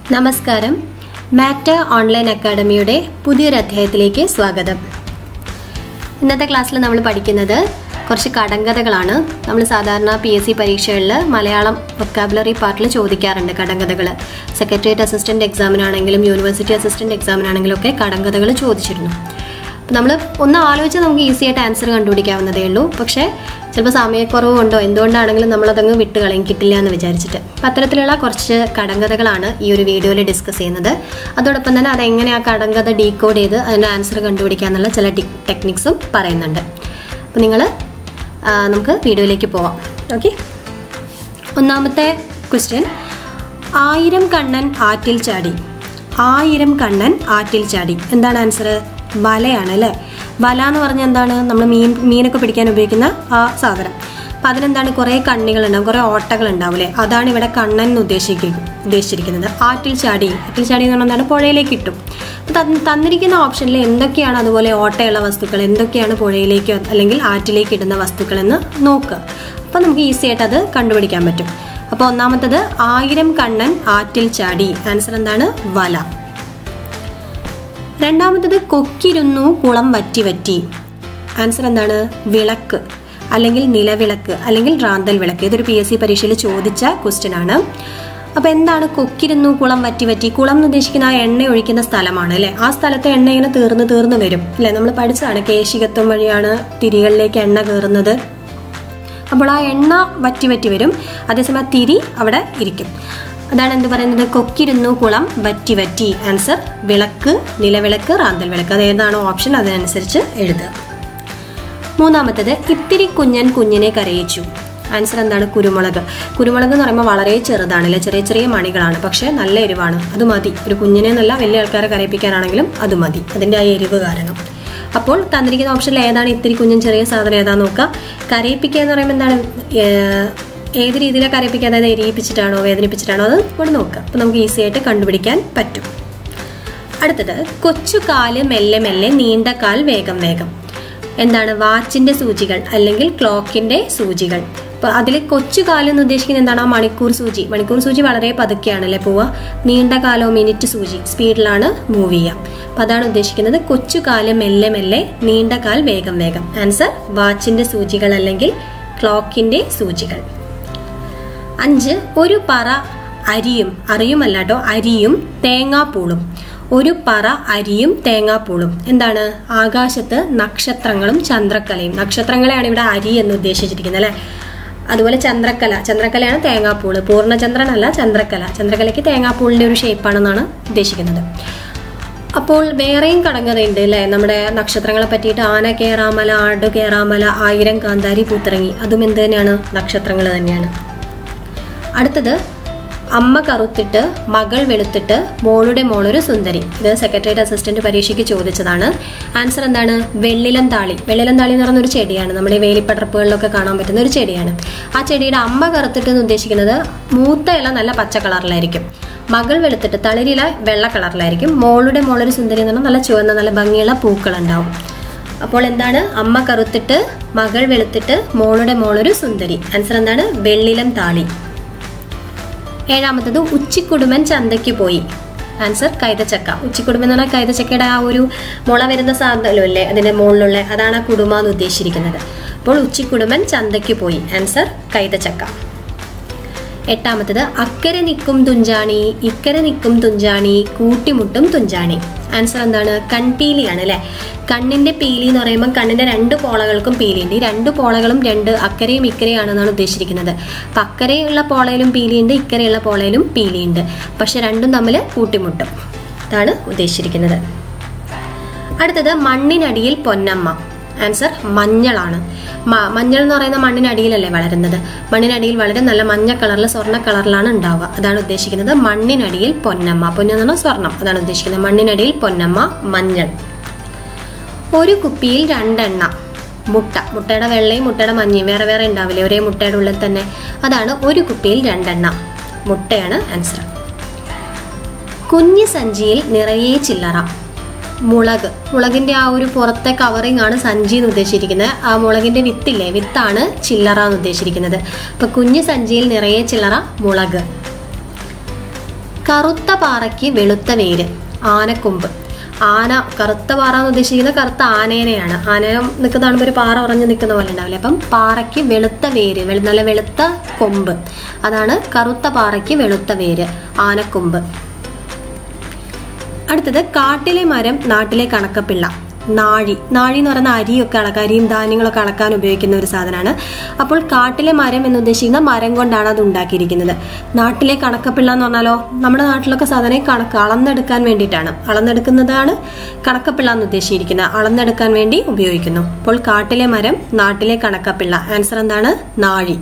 നമസ്കാരം മാറ്റ ഓൺലൈൻ അക്കാഡമിയുടെ പുതിയൊരു അധ്യായത്തിലേക്ക് സ്വാഗതം ഇന്നത്തെ ക്ലാസ്സിൽ നമ്മൾ പഠിക്കുന്നത് കുറച്ച് കടങ്കഥകളാണ് നമ്മൾ സാധാരണ പി എസ് സി പരീക്ഷകളിൽ മലയാളം വൊക്കാബുലറി പാർട്ടിൽ ചോദിക്കാറുണ്ട് കടങ്കഥകൾ സെക്രട്ടേറിയറ്റ് അസിസ്റ്റന്റ് എക്സാമിനാണെങ്കിലും യൂണിവേഴ്സിറ്റി അസിസ്റ്റന്റ് എക്സാമിനാണെങ്കിലും ഒക്കെ കടങ്കഥകൾ ചോദിച്ചിരുന്നു നമ്മൾ ഒന്ന് ആലോചിച്ച് നമുക്ക് ഈസി ആയിട്ട് ആൻസർ കണ്ടുപിടിക്കാവുന്നതേ ഉള്ളൂ പക്ഷേ ചിലപ്പോൾ സമയക്കുറവ് കൊണ്ടോ എന്തുകൊണ്ടാണെങ്കിലും നമ്മളതങ്ങ് വിട്ട് കളയും കിട്ടില്ല എന്ന് വിചാരിച്ചിട്ട് അപ്പം അത്തരത്തിലുള്ള കുറച്ച് കടങ്കഥകളാണ് ഈ ഒരു വീഡിയോയിൽ ഡിസ്കസ് ചെയ്യുന്നത് അതോടൊപ്പം തന്നെ അതെങ്ങനെ ആ കടങ്കഥ ഡീകോഡ് ചെയ്ത് അതിൻ്റെ ആൻസർ കണ്ടുപിടിക്കാന്നുള്ള ചില ടെക്നിക്സും പറയുന്നുണ്ട് അപ്പം നിങ്ങൾ നമുക്ക് വീഡിയോയിലേക്ക് പോവാം ഓക്കെ ഒന്നാമത്തെ ക്വസ്റ്റ്യൻ ആയിരം കണ്ണൻ ആറ്റിൽ ചാടി ആയിരം കണ്ണൻ ആറ്റിൽ ചാടി എന്താണ് ആൻസർ വലയാണ് അല്ലേ വല എന്ന് പറഞ്ഞാൽ എന്താണ് നമ്മൾ മീൻ മീനൊക്കെ പിടിക്കാൻ ഉപയോഗിക്കുന്ന ആ സാധനം അപ്പം അതിനെന്താണ് കുറേ കണ്ണികളുണ്ടാവും കുറേ ഓട്ടകൾ ഉണ്ടാവില്ലേ അതാണ് ഇവിടെ കണ്ണൻ എന്ന് ഉദ്ദേശിക്കുക ഉദ്ദേശിച്ചിരിക്കുന്നത് ആറ്റിൽ ചാടി ആറ്റിൽ ചാടി എന്ന് പറഞ്ഞാൽ എന്താണ് പുഴയിലേക്ക് ഇട്ടും അപ്പം തന്നിരിക്കുന്ന ഓപ്ഷനിൽ എന്തൊക്കെയാണ് അതുപോലെ ഓട്ടയുള്ള വസ്തുക്കൾ എന്തൊക്കെയാണ് പുഴയിലേക്ക് അല്ലെങ്കിൽ ആറ്റിലേക്ക് ഇടുന്ന വസ്തുക്കൾ എന്ന് നോക്കുക അപ്പം നമുക്ക് ഈസി ആയിട്ട് അത് കണ്ടുപിടിക്കാൻ പറ്റും അപ്പോൾ ഒന്നാമത്തത് ആയിരം കണ്ണൻ ആറ്റിൽ ചാടി ആൻസർ എന്താണ് വല രണ്ടാമത്തത് കൊക്കിരുന്നു കുളം വറ്റി വറ്റി ആൻസർ എന്താണ് വിളക്ക് അല്ലെങ്കിൽ നിലവിളക്ക് അല്ലെങ്കിൽ റാന്തൽ വിളക്ക് ഇതൊരു പി എസ് സി പരീക്ഷയിൽ ചോദിച്ച ക്വസ്റ്റ്യൻ ആണ് അപ്പോൾ എന്താണ് കൊക്കിരുന്നു കുളം വറ്റി വറ്റി കുളം എന്ന് ഉദ്ദേശിക്കുന്ന ആ എണ്ണ ഒഴിക്കുന്ന സ്ഥലമാണ് അല്ലേ ആ സ്ഥലത്തെ എണ്ണ ഇങ്ങനെ തീർന്ന് തീർന്ന് വരും അല്ലേ നമ്മൾ പഠിച്ചതാണ് കേശികത്വം വഴിയാണ് തിരികളിലേക്ക് എണ്ണ കയറുന്നത് അപ്പോൾ ആ എണ്ണ വറ്റി വറ്റി വരും അതേസമയം തിരി അവിടെ ഇരിക്കും അതാണ് എന്ത് പറയുന്നത് കൊക്കിരുന്നു കുളം വറ്റി വറ്റി ആൻസർ വിളക്ക് നിലവിളക്ക് റാന്തൽ വിളക്ക് അത് ഏതാണോ ഓപ്ഷൻ അതിനനുസരിച്ച് എഴുതുക മൂന്നാമത്തത് ഇത്തിരി കുഞ്ഞൻ കുഞ്ഞിനെ കരയിച്ചു ആൻസർ എന്താണ് കുരുമുളക് കുരുമുളക് എന്ന് പറയുമ്പോൾ വളരെ ചെറുതാണല്ലേ ചെറിയ ചെറിയ മണികളാണ് പക്ഷേ നല്ല എരിവാണ് അത് മതി ഒരു കുഞ്ഞിനെ നല്ല വലിയ ആൾക്കാരെ കരയിപ്പിക്കാനാണെങ്കിലും അത് മതി അതിൻ്റെ ആ എരിവ് കാരണം അപ്പോൾ തന്നിരിക്കുന്ന ഓപ്ഷനിൽ ഏതാണ് ഇത്തിരി കുഞ്ഞൻ ചെറിയ സാധനം ഏതാ നോക്കുക കരയിപ്പിക്കുക എന്ന് പറയുമ്പോൾ എന്താണ് ഏത് രീതിയിലാണ് കരയിപ്പിക്കുക അതായത് എരിയിപ്പിച്ചിട്ടാണോ വേദനിപ്പിച്ചിട്ടാണോ അത് ഇവിടെ നോക്കുക അപ്പോൾ നമുക്ക് ഈസി ആയിട്ട് കണ്ടുപിടിക്കാൻ പറ്റും അടുത്തത് കൊച്ചു കാല് മെല്ലെ മെല്ലെ നീണ്ട കാൽ വേഗം വേഗം എന്താണ് വാച്ചിന്റെ സൂചികൾ അല്ലെങ്കിൽ ക്ലോക്കിന്റെ സൂചികൾ അപ്പോൾ അതിൽ കൊച്ചു കാലം എന്ന് ഉദ്ദേശിക്കുന്നത് എന്താണ് ആ മണിക്കൂർ സൂചി മണിക്കൂർ സൂചി വളരെ പതുക്കെയാണല്ലേ പോവുക നീണ്ട കാലോ മിനിറ്റ് സൂചി സ്പീഡിലാണ് മൂവ് ചെയ്യുക അപ്പം അതാണ് ഉദ്ദേശിക്കുന്നത് കൊച്ചു കാലം മെല്ലെ മെല്ലെ നീണ്ട കാൽ വേഗം വേഗം ആൻസർ വാച്ചിന്റെ സൂചികൾ അല്ലെങ്കിൽ ക്ലോക്കിന്റെ സൂചികൾ അഞ്ച് ഒരു പറ അരിയും അറിയുമല്ലാട്ടോ അരിയും തേങ്ങാപ്പൂളും ഒരു പറ അരിയും തേങ്ങാപ്പൂളും എന്താണ് ആകാശത്ത് നക്ഷത്രങ്ങളും ചന്ദ്രക്കലയും നക്ഷത്രങ്ങളെയാണ് ഇവിടെ അരി എന്ന് ഉദ്ദേശിച്ചിരിക്കുന്നത് അല്ലെ അതുപോലെ ചന്ദ്രക്കല ചന്ദ്രക്കലയാണ് തേങ്ങാപ്പൂള് പൂർണ്ണചന്ദ്രനല്ല ചന്ദ്രക്കല ചന്ദ്രക്കലയ്ക്ക് തേങ്ങാപ്പൂളിന്റെ ഒരു ഷേപ്പാണെന്നാണ് ഉദ്ദേശിക്കുന്നത് അപ്പോൾ വേറെയും കടങ്കഥയുണ്ട് അല്ലേ നമ്മുടെ നക്ഷത്രങ്ങളെ പറ്റിയിട്ട് ആന കേറാമല ആട് കേറാമല ആയിരം കാന്താരി പൂത്തിറങ്ങി അതും എന്ത് തന്നെയാണ് നക്ഷത്രങ്ങൾ തന്നെയാണ് അടുത്തത് അമ്മ കറുത്തിട്ട് മകൾ വെളുത്തിട്ട് മോളുടെ മോളൊരു സുന്ദരി ഇത് സെക്രട്ടേറിയറ്റ് അസിസ്റ്റന്റ് പരീക്ഷയ്ക്ക് ചോദിച്ചതാണ് ആൻസർ എന്താണ് വെള്ളിലം താളി വെള്ളിലം താളി എന്ന് പറയുന്ന ഒരു ചെടിയാണ് നമ്മുടെ വേലിപ്പടർപ്പുകളിലൊക്കെ കാണാൻ പറ്റുന്ന ഒരു ചെടിയാണ് ആ ചെടിയുടെ അമ്മ കറുത്തിട്ട് എന്ന് ഉദ്ദേശിക്കുന്നത് മൂത്ത ഇല നല്ല പച്ച കളറിലായിരിക്കും മകൾ വെളുത്തിട്ട് തളിരില വെള്ള കളറിലായിരിക്കും മോളുടെ മോളൊരു സുന്ദരി എന്ന് പറഞ്ഞാൽ നല്ല ചുവന്ന നല്ല ഭംഗിയുള്ള പൂക്കൾ ഉണ്ടാവും അപ്പോൾ എന്താണ് അമ്മ കറുത്തിട്ട് മകൾ വെളുത്തിട്ട് മോളുടെ മോളൊരു സുന്ദരി ആൻസർ എന്താണ് വെള്ളിലം താളി ഏഴാമത്തത് ഉച്ചിക്കുടുമൻ ചന്തയ്ക്ക് പോയി ആൻസർ കൈതച്ചക്ക ഉച്ചിക്കുടുമൻ എന്ന് പറഞ്ഞാൽ കൈതച്ചക്കയുടെ ആ ഒരു മുള വരുന്ന സാധനമല്ലേ അതിന്റെ മുകളിലുള്ള അതാണ് ആ കുടുമ എന്ന് ഉദ്ദേശിച്ചിരിക്കുന്നത് അപ്പോൾ ഉച്ചിക്കുടുമൻ ചന്തയ്ക്ക് പോയി ആൻസർ കൈതച്ചക്ക എട്ടാമത്തത് അക്കരെ നിൽക്കും തുഞ്ചാണി ഇക്കരെ നിൽക്കും തുഞ്ചാണി കൂട്ടിമുട്ടും തുഞ്ചാണി ആൻസർ എന്താണ് കൺപീലിയാണ് അല്ലെ കണ്ണിന്റെ പീലി എന്ന് പറയുമ്പോൾ കണ്ണിന്റെ രണ്ട് പോളകൾക്കും പീലിയുണ്ട് ഈ രണ്ട് പോളകളും രണ്ട് അക്കരയും ഇക്കരയും ആണെന്നാണ് ഉദ്ദേശിച്ചിരിക്കുന്നത് അപ്പൊ അക്കരെയുള്ള പോളയിലും പീലിയുണ്ട് ഇക്കരെയുള്ള പോളയിലും പീലിയുണ്ട് പക്ഷെ രണ്ടും തമ്മിൽ കൂട്ടിമുട്ടും ഇതാണ് ഉദ്ദേശിച്ചിരിക്കുന്നത് അടുത്തത് മണ്ണിനടിയിൽ പൊന്നമ്മ ആൻസർ മഞ്ഞളാണ് മഞ്ഞൾ എന്ന് പറയുന്ന മണ്ണിനടിയിലല്ലേ വളരുന്നത് മണ്ണിനടിയിൽ വളരെ നല്ല മഞ്ഞ കളറിൽ സ്വർണ്ണ കളറിലാണ് ഉണ്ടാവുക അതാണ് ഉദ്ദേശിക്കുന്നത് മണ്ണിനടിയിൽ പൊന്നമ്മ പൊന്നെന്ന് പറഞ്ഞാൽ സ്വർണം അതാണ് ഉദ്ദേശിക്കുന്നത് മണ്ണിനടിയിൽ പൊന്നമ്മ മഞ്ഞൾ ഒരു കുപ്പിയിൽ രണ്ടെണ്ണ മുട്ട മുട്ടയുടെ വെള്ളയും മുട്ടയുടെ മഞ്ഞയും വേറെ വേറെ ഉണ്ടാവില്ലേ ഒരേ മുട്ടയുടെ ഉള്ളിൽ തന്നെ അതാണ് ഒരു കുപ്പിയിൽ രണ്ടെണ്ണ മുട്ടയാണ് ആൻസർ കുഞ്ഞു സഞ്ചിയിൽ നിറയെ ചില്ലറ മുളക് മുളകിന്റെ ആ ഒരു പുറത്തെ കവറിങ് ആണ് സഞ്ചി എന്ന് ഉദ്ദേശിച്ചിരിക്കുന്നത് ആ മുളകിന്റെ വിത്തില്ലേ വിത്താണ് ചില്ലറ എന്ന് ഉദ്ദേശിച്ചിരിക്കുന്നത് അപ്പൊ കുഞ്ഞു സഞ്ചിയിൽ നിറയെ ചില്ലറ മുളക് കറുത്ത പാറയ്ക്ക് വെളുത്ത വേര് ആനക്കൊമ്പ് ആന കറുത്ത പാറ എന്ന് ഉദ്ദേശിക്കുന്നത് കറുത്ത ആനേനെയാണ് ആന നിൽക്കുന്ന കാണുമ്പോൾ ഒരു പാറ ഉറഞ്ഞു നിൽക്കുന്ന പോലെ ഉണ്ടാവില്ലേ അപ്പം പാറയ്ക്ക് വെളുത്ത വേര് വെളു- നല്ല വെളുത്ത കൊമ്പ് അതാണ് കറുത്ത പാറയ്ക്ക് വെളുത്ത വേര് ആനക്കൊമ്പ് അടുത്തത് കാട്ടിലെ മരം നാട്ടിലെ കണക്കപ്പിള്ള നാഴി നാഴി എന്ന് പറയുന്ന അരിയൊക്കെ അളക്കാൻ അരിയും ധാന്യങ്ങളൊക്കെ അളക്കാൻ ഉപയോഗിക്കുന്ന ഒരു സാധനമാണ് അപ്പോൾ കാട്ടിലെ മരം എന്ന് ഉദ്ദേശിക്കുന്ന മരം കൊണ്ടാണ് അത് ഉണ്ടാക്കിയിരിക്കുന്നത് നാട്ടിലെ കണക്കപ്പിള്ള എന്ന് പറഞ്ഞാലോ നമ്മുടെ നാട്ടിലൊക്കെ സാധനം കണക്ക് അളന്നെടുക്കാൻ വേണ്ടിയിട്ടാണ് അളന്നെടുക്കുന്നതാണ് കണക്കപ്പിള്ള എന്ന് ഉദ്ദേശിച്ചിരിക്കുന്നത് അളന്നെടുക്കാൻ വേണ്ടി ഉപയോഗിക്കുന്നു അപ്പോൾ കാട്ടിലെ മരം നാട്ടിലെ കണക്കപ്പിള്ള ആൻസർ എന്താണ് നാഴി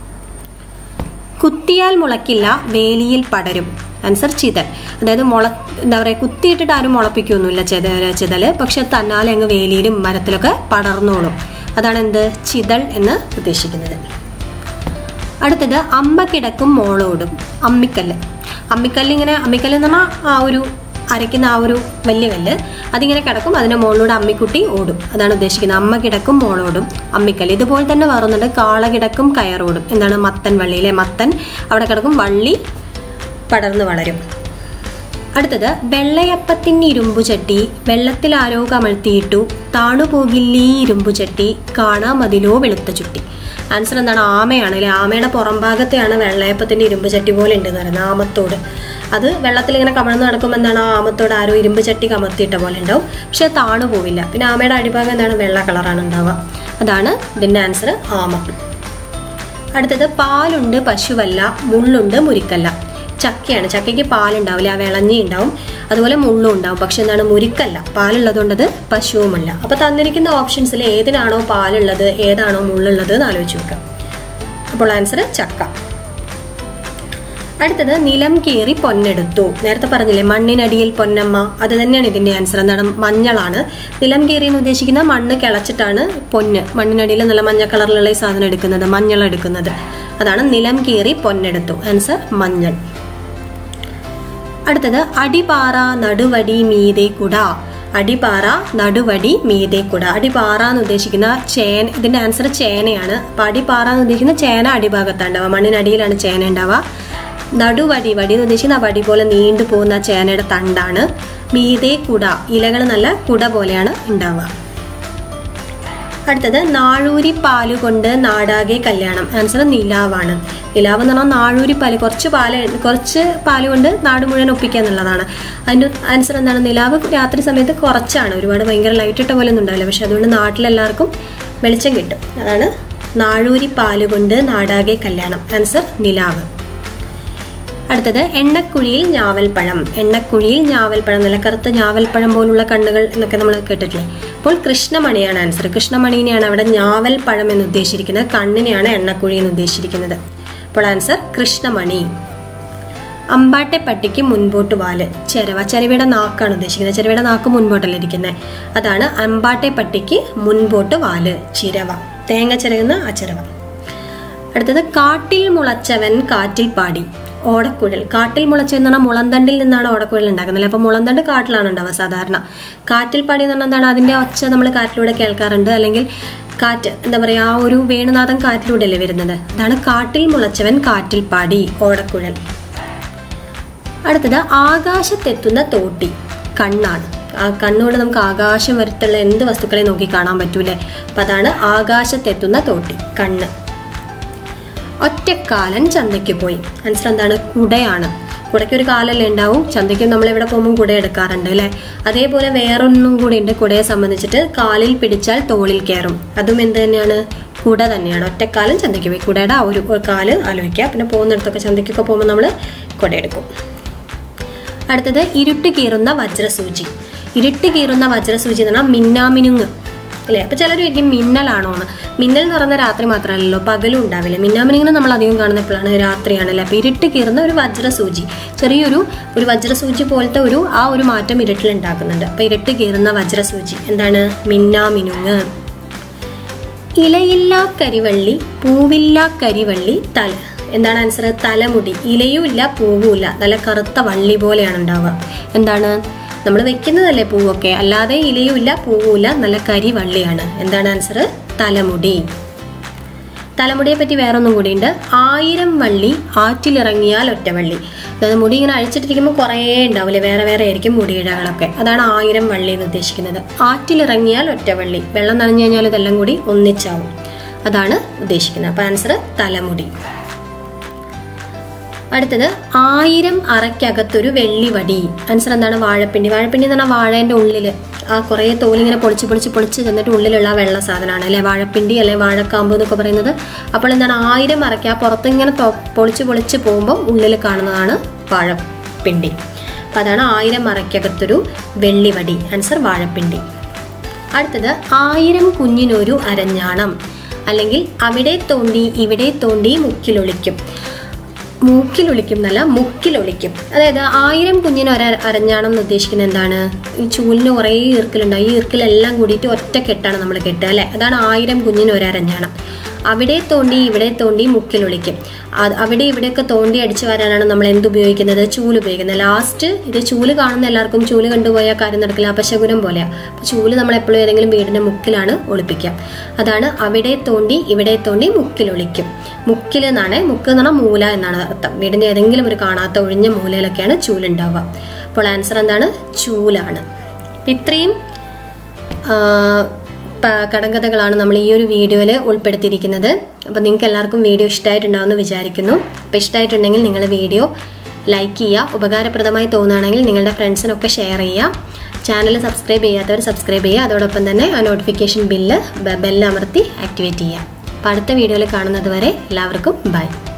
കുത്തിയാൽ മുളക്കില്ല വേലിയിൽ പടരും ആൻസർ ചിതൽ അതായത് മുള എന്താ പറയുക കുത്തിയിട്ടിട്ട് ആരും മുളപ്പിക്കൊന്നുമില്ല ചിത ചിതല് പക്ഷെ തന്നാലെ അങ്ങ് വേലിയിലും മരത്തിലൊക്കെ പടർന്നോളും അതാണ് എന്ത് ചിതൽ എന്ന് ഉദ്ദേശിക്കുന്നത് അടുത്തത് അമ്മ കിടക്കും മോളോടും അമ്മിക്കല്ല് അമ്മിക്കല്ല് ഇങ്ങനെ അമ്മിക്കല്ല് എന്ന് പറഞ്ഞാൽ ആ ഒരു അരയ്ക്കുന്ന ആ ഒരു വലിയ കല്ല് അതിങ്ങനെ കിടക്കും അതിന്റെ മുകളിലൂടെ അമ്മിക്കുട്ടി ഓടും അതാണ് ഉദ്ദേശിക്കുന്നത് അമ്മ കിടക്കും മോളോടും അമ്മിക്കല്ല് ഇതുപോലെ തന്നെ വേറുന്നുണ്ട് കാള കിടക്കും കയറോടും എന്താണ് മത്തൻ വള്ളിയിലെ മത്തൻ അവിടെ കിടക്കും വള്ളി പടർന്നു വളരും അടുത്തത് വെള്ളയപ്പത്തിന് ഇരുമ്പു ചട്ടി വെള്ളത്തിൽ ആരോ കമഴ്ത്തിയിട്ടു താണുപോകില്ലീ ഇരുമ്പു ചട്ടി കാണാ മതിലോ വെളുത്ത ചുട്ടി ആൻസർ എന്താണ് ആമയാണ് അല്ലെ ആമയുടെ പുറം ഭാഗത്തെയാണ് വെള്ളയപ്പത്തിന്റെ ഇരുമ്പ് ചട്ടി പോലെ ഉണ്ട് എന്ന് പറയുന്നത് ആമത്തോട് അത് വെള്ളത്തിൽ ഇങ്ങനെ കമഴ്ന്ന് നടക്കുമ്പോൾ എന്താണ് ആ ആമത്തോട് ആരോ ഇരുമ്പ് ചട്ടി കമർത്തിയിട്ട പോലെ ഉണ്ടാവും പക്ഷെ അത് താണു പോവില്ല പിന്നെ ആമയുടെ അടിഭാഗം എന്താണ് വെള്ള കളറാണ് ഉണ്ടാവുക അതാണ് ഇതിന്റെ ആൻസർ ആമ അടുത്തത് പാലുണ്ട് പശുവല്ല മുള്ളുണ്ട് മുരിക്കല്ല ചക്കയാണ് ചക്കയ്ക്ക് പാലുണ്ടാവില്ല ആ വിളഞ്ഞി ഉണ്ടാവും അതുപോലെ മുള്ളും ഉണ്ടാവും പക്ഷെ എന്താണ് മുരിക്കല്ല പാലുള്ളതുകൊണ്ട് അത് പശുവുമല്ല അപ്പൊ തന്നിരിക്കുന്ന ഓപ്ഷൻസിൽ ഏതിനാണോ പാലുള്ളത് ഏതാണോ മുള്ളുള്ളത് എന്ന് ആലോചിച്ച് നോക്കാം അപ്പോൾ ആൻസർ ചക്ക അടുത്തത് നിലം കീറി പൊന്നെടുത്തു നേരത്തെ പറഞ്ഞില്ലേ മണ്ണിനടിയിൽ പൊന്നമ്മ അത് തന്നെയാണ് ഇതിന്റെ ആൻസർ എന്താണ് മഞ്ഞളാണ് നിലം കീറി എന്ന് ഉദ്ദേശിക്കുന്ന മണ്ണ് കിളച്ചിട്ടാണ് പൊന്ന് മണ്ണിനടിയിൽ നല്ല മഞ്ഞ കളറിലുള്ള ഈ സാധനം എടുക്കുന്നത് മഞ്ഞൾ എടുക്കുന്നത് അതാണ് നിലം കീറി പൊന്നെടുത്തു ആൻസർ മഞ്ഞൾ അടുത്തത് അടിപാറ നടുവടി മീതെ കുട അടിപാറ നടുവടി മീതെ കുട അടിപാറ എന്ന് ഉദ്ദേശിക്കുന്ന ചേന ഇതിന്റെ ആൻസർ ചേനയാണ് അപ്പൊ അടിപാറ എന്ന് ഉദ്ദേശിക്കുന്ന ചേന അടിഭാഗത്താണ് ഉണ്ടാവുക മണ്ണിനടിയിലാണ് ചേന ഉണ്ടാവുക നടുവടി വടി എന്ന് ഉദ്ദേശിക്കുന്ന ആ വടി പോലെ നീണ്ടു പോകുന്ന ചേനയുടെ തണ്ടാണ് മീതെ കുട ഇലകൾ നല്ല കുട പോലെയാണ് ഉണ്ടാവുക അടുത്തത് നാഴൂരി പാല് കൊണ്ട് നാടാകെ കല്യാണം ആൻസർ നിലാവാണ് നിലാവ് എന്ന് പറഞ്ഞാൽ നാഴൂരി പാല് കുറച്ച് പാല് കുറച്ച് പാല് കൊണ്ട് നാട് മുഴുവൻ ഒപ്പിക്കുക എന്നുള്ളതാണ് അതിൻ്റെ ആൻസർ എന്താണ് നിലാവ് രാത്രി സമയത്ത് കുറച്ചാണ് ഒരുപാട് ഭയങ്കര ലൈറ്റ് ഇട്ട പോലെ ഒന്നും ഉണ്ടാവില്ല പക്ഷെ അതുകൊണ്ട് നാട്ടിലെല്ലാവർക്കും വെളിച്ചം കിട്ടും അതാണ് നാഴൂരി പാല് കൊണ്ട് നാടാകെ കല്യാണം ആൻസർ നിലാവ് അടുത്തത് എണ്ണക്കുഴിയിൽ ഞാവൽപ്പഴം എണ്ണക്കുഴിയിൽ ഞാവൽപ്പഴം നല്ല കറുത്ത ഞാവൽപ്പഴം പോലുള്ള കണ്ണുകൾ എന്നൊക്കെ നമ്മൾ കേട്ടിട്ടില്ലേ അപ്പോൾ കൃഷ്ണമണിയാണ് ആൻസർ കൃഷ്ണമണിനെയാണ് അവിടെ ഞാവൽപ്പഴം എന്ന് ഉദ്ദേശിച്ചിരിക്കുന്നത് കണ്ണിനെയാണ് എണ്ണക്കുഴി എന്ന് ഉദ്ദേശിച്ചിരിക്കുന്നത് അപ്പോൾ ആൻസർ കൃഷ്ണമണി അമ്പാട്ടെ പട്ടിക്ക് മുൻപോട്ട് വാല് ചെരവ ചെരവയുടെ നാക്കാണ് ഉദ്ദേശിക്കുന്നത് ചെരവയുടെ നാക്ക് മുൻപോട്ടല്ല ഇരിക്കുന്നത് അതാണ് അമ്പാട്ടെ പട്ടിക്ക് മുൻപോട്ട് വാല് ചിരവ തേങ്ങ ചിരകുന്ന ആ ചിരവ അടുത്തത് കാട്ടിൽ മുളച്ചവൻ കാറ്റിൽ പാടി ഓടക്കുഴൽ കാട്ടിൽ മുളച്ച എന്ന് പറഞ്ഞാൽ മുളന്തണ്ടിൽ നിന്നാണ് ഓടക്കുഴൽ ഉണ്ടാക്കുന്നത് അപ്പൊ മുളന്തണ്ട് കാട്ടിലാണ് ഉണ്ടാവുക സാധാരണ കാറ്റിൽ പാടി എന്ന് പറഞ്ഞാൽ എന്താണ് അതിന്റെ ഒച്ച നമ്മൾ കാറ്റിലൂടെ കേൾക്കാറുണ്ട് അല്ലെങ്കിൽ കാറ്റ് എന്താ പറയാ ആ ഒരു വേണുനാഥം കാറ്റിലൂടെ അല്ലേ വരുന്നത് അതാണ് കാട്ടിൽ മുളച്ചവൻ കാറ്റിൽ പാടി ഓടക്കുഴൽ അടുത്തത് ആകാശത്തെത്തുന്ന തോട്ടി കണ്ണാണ് ആ കണ്ണുകൊണ്ട് നമുക്ക് ആകാശം വരത്തുള്ള എന്ത് വസ്തുക്കളെ നോക്കി കാണാൻ പറ്റൂലേ അപ്പൊ അതാണ് ആകാശത്തെത്തുന്ന തോട്ടി കണ്ണ് ഒറ്റക്കാലൻ ചന്തയ്ക്ക് പോയി ആൻസർ എന്താണ് കുടയാണ് കുടയ്ക്ക് ഒരു കാലല്ലേ ഉണ്ടാവും ചന്തയ്ക്ക് നമ്മൾ ഇവിടെ പോകുമ്പോൾ കുട എടുക്കാറുണ്ട് അല്ലെ അതേപോലെ വേറൊന്നും കൂടി ഉണ്ട് കുടയെ സംബന്ധിച്ചിട്ട് കാലിൽ പിടിച്ചാൽ തോളിൽ കയറും അതും എന്ത് തന്നെയാണ് കുട തന്നെയാണ് ഒറ്റക്കാലം ചന്തയ്ക്ക് പോയി കുടയുടെ ആ ഒരു ഒരു കാല് ആലോചിക്കുക പിന്നെ പോകുന്നിടത്തൊക്കെ ചന്തയ്ക്കൊക്കെ പോകുമ്പോൾ നമ്മൾ കുട എടുക്കും അടുത്തത് ഇരുട്ട് കീറുന്ന വജ്രസൂചി ഇരുട്ട് കീറുന്ന വജ്രസൂചി എന്ന് പറഞ്ഞാൽ മിന്നാമിനുങ്ങ് അല്ലേ അപ്പൊ ചിലർ ചോദിക്കും മിന്നലാണോ എന്ന് മിന്നൽ എന്ന് പറയുന്ന രാത്രി മാത്രമല്ലല്ലോ പകലും ഉണ്ടാവില്ല മിന്നാമിനിങ്ങനെ നമ്മൾ അധികം കാണുന്ന എപ്പോഴാണ് രാത്രിയാണല്ലേ അപ്പൊ ഇരുട്ട് കീറുന്ന ഒരു വജ്രസൂചി ചെറിയൊരു ഒരു വജ്രസൂചി പോലത്തെ ഒരു ആ ഒരു മാറ്റം ഇരുട്ടിൽ ഉണ്ടാക്കുന്നുണ്ട് അപ്പൊ ഇരുട്ട് കീറുന്ന വജ്രസൂചി എന്താണ് മിന്നാമിനുങ്ങ് ഇലയില്ലാ കരിവള്ളി പൂവില്ലാ കരിവള്ളി തല എന്താണ് ആൻസർ തലമുടി ഇലയും ഇല്ല പൂവും ഇല്ല നല്ല കറുത്ത വള്ളി പോലെയാണ് ഉണ്ടാവുക എന്താണ് നമ്മൾ വെക്കുന്നതല്ലേ പൂവൊക്കെ അല്ലാതെ ഇലയും ഇല്ല പൂവും ഇല്ല നല്ല കരി വള്ളിയാണ് എന്താണ് ആൻസർ തലമുടി തലമുടിയെ പറ്റി വേറൊന്നും കൂടിയുണ്ട് ആയിരം വള്ളി ആറ്റിലിറങ്ങിയാൽ ഒറ്റവള്ളി അതായത് മുടി ഇങ്ങനെ അഴിച്ചിട്ടിരിക്കുമ്പോൾ കുറേ ഉണ്ടാവില്ലേ വേറെ വേറെ ആയിരിക്കും മുടിയിഴകളൊക്കെ അതാണ് ആയിരം വള്ളി എന്ന് ഉദ്ദേശിക്കുന്നത് ആറ്റിലിറങ്ങിയാൽ ഒറ്റ വള്ളി വെള്ളം നനഞ്ഞു കഴിഞ്ഞാൽ ഇതെല്ലാം കൂടി ഒന്നിച്ചാവും അതാണ് ഉദ്ദേശിക്കുന്നത് അപ്പൊ ആൻസർ തലമുടി അടുത്തത് ആയിരം അറയ്ക്കകത്തൊരു വെള്ളിവടി ആൻസർ എന്താണ് വാഴപ്പിണ്ടി വാഴപ്പിണ്ടി എന്ന് പറഞ്ഞാൽ വാഴേന്റെ ഉള്ളില് ആ കുറേ തോലിങ്ങനെ പൊളിച്ച് പൊളിച്ച് പൊളിച്ച് ചെന്നിട്ട് ഉള്ളിലുള്ള ആ വെള്ള സാധനമാണ് അല്ലെ വാഴപ്പിണ്ടി അല്ലെ വാഴക്കാമ്പ് എന്നൊക്കെ പറയുന്നത് അപ്പോൾ എന്താണ് ആയിരം അറയ്ക്ക പുറത്ത് ഇങ്ങനെ തൊ- പൊളിച്ച് പൊളിച്ച് പോകുമ്പോൾ ഉള്ളിൽ കാണുന്നതാണ് വാഴപ്പിണ്ടി അപ്പം അതാണ് ആയിരം അറയ്ക്കകത്തൊരു വെള്ളിവടി ആൻസർ വാഴപ്പിണ്ടി അടുത്തത് ആയിരം കുഞ്ഞിനൊരു അരഞ്ഞാണം അല്ലെങ്കിൽ അവിടെ തോണ്ടി ഇവിടെ തോണ്ടി മുക്കിലൊളിക്കും മൂക്കിലൊളിക്കും എന്നല്ല മുക്കിലൊളിക്കും അതായത് ആയിരം കുഞ്ഞിന് ഒരു അരഞ്ഞാണം എന്ന് ഉദ്ദേശിക്കുന്നത് എന്താണ് ഈ ചൂലിന് കുറേ ഈർക്കിലുണ്ടാവും ഈ ഈർക്കിലെല്ലാം കൂടിയിട്ട് ഒറ്റ കെട്ടാണ് നമ്മൾ കെട്ടുക അല്ലെ അതാണ് ആയിരം കുഞ്ഞിന് ഒരു അരഞ്ഞാണം അവിടെ തോണ്ടി ഇവിടെ തോണ്ടി മുക്കിലൊളിക്കും അത് അവിടെ ഇവിടെയൊക്കെ തോണ്ടി അടിച്ചു വരാനാണ് നമ്മൾ എന്ത് ഉപയോഗിക്കുന്നത് ചൂല് ഉപയോഗിക്കുന്നത് ലാസ്റ്റ് ഇത് ചൂല് കാണുന്ന എല്ലാവർക്കും ചൂല് കണ്ടുപോയാൽ കാര്യം നടക്കില്ല അപശകുനം പോലെയാണ് അപ്പോൾ ചൂല് നമ്മൾ എപ്പോഴും ഏതെങ്കിലും വീടിന്റെ മുക്കിലാണ് ഒളിപ്പിക്കുക അതാണ് അവിടെ തോണ്ടി ഇവിടെ തോണ്ടി മുക്കിലൊളിക്കും മുക്കിൽ എന്നാണ് മുക്ക് എന്ന് പറഞ്ഞാൽ മൂല എന്നാണ് അർത്ഥം വീടിന്റെ ഏതെങ്കിലും ഒരു കാണാത്ത ഒഴിഞ്ഞ മൂലയിലൊക്കെയാണ് ചൂലുണ്ടാവുക അപ്പോൾ ആൻസർ എന്താണ് ചൂലാണ് അപ്പൊ ഇത്രയും ആ, പ- കടങ്കഥകളാണ് നമ്മൾ ഈ ഒരു വീഡിയോയിൽ ഉൾപ്പെടുത്തിയിരിക്കുന്നത് അപ്പോൾ നിങ്ങൾക്ക് എല്ലാവർക്കും വീഡിയോ ഇഷ്ടമായിട്ടുണ്ടാവുമെന്ന് വിചാരിക്കുന്നു അപ്പോൾ ഇഷ്ടമായിട്ടുണ്ടെങ്കിൽ നിങ്ങൾ വീഡിയോ ലൈക്ക് ചെയ്യുക ഉപകാരപ്രദമായി തോന്നുകയാണെങ്കിൽ നിങ്ങളുടെ ഫ്രണ്ട്സിനൊക്കെ ഷെയർ ചെയ്യുക ചാനൽ സബ്സ്ക്രൈബ് ചെയ്യാത്തവർ സബ്സ്ക്രൈബ് ചെയ്യുക അതോടൊപ്പം തന്നെ ആ നോട്ടിഫിക്കേഷൻ ബില്ല് ബെല്ല് അമർത്തി ആക്ടിവേറ്റ് ചെയ്യുക അപ്പോൾ അടുത്ത വീഡിയോയിൽ കാണുന്നത് വരെ എല്ലാവർക്കും ബൈ